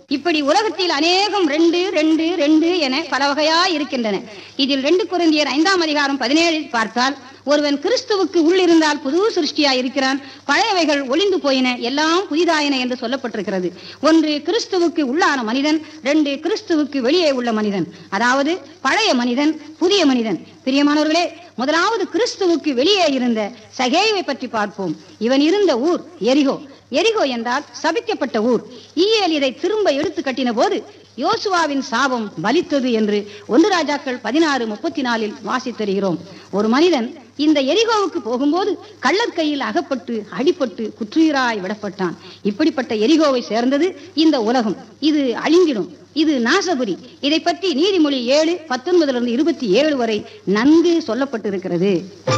இப்படி உலகத்தில் அநேகம் ரெண்டு ரெண்டு ரெண்டு என பல வகையா இருக்கின்றன இதில் ரெண்டு குருந்தியர் ஐந்தாம் அதிகாரம் பதினேழில் பார்த்தால் ஒருவன் கிறிஸ்துவுக்கு உள்ளிருந்தால் புது சிருஷ்டியா இருக்கிறான் பழையவைகள் ஒளிந்து போயின எல்லாம் புதிதாயின என்று சொல்லப்பட்டிருக்கிறது ஒன்று கிறிஸ்துவுக்கு உள்ளான மனிதன் ரெண்டு கிறிஸ்துவுக்கு வெளியே உள்ள மனிதன் அதாவது பழைய மனிதன் புதிய மனிதன் பிரியமானவர்களே முதலாவது கிறிஸ்துவுக்கு வெளியே இருந்த சகேவை பற்றி பார்ப்போம் இவன் இருந்த ஊர் எரிகோ எரிகோ என்றால் சபிக்கப்பட்ட ஊர் ஈயேல் இதை திரும்ப எடுத்து கட்டின போது யோசுவாவின் சாபம் பலித்தது என்று ஒன்று ராஜாக்கள் பதினாறு முப்பத்தி நாலில் வாசித்தருகிறோம் ஒரு மனிதன் இந்த எரிகோவுக்கு போகும்போது கள்ளர் கையில் அகப்பட்டு அடிபட்டு குற்றுயிராய் விடப்பட்டான் இப்படிப்பட்ட எரிகோவை சேர்ந்தது இந்த உலகம் இது அழிந்திடும் இது நாசபுரி இதை பற்றி நீதிமொழி ஏழு பத்தொன்பதிலிருந்து இருபத்தி ஏழு வரை நன்கு சொல்லப்பட்டிருக்கிறது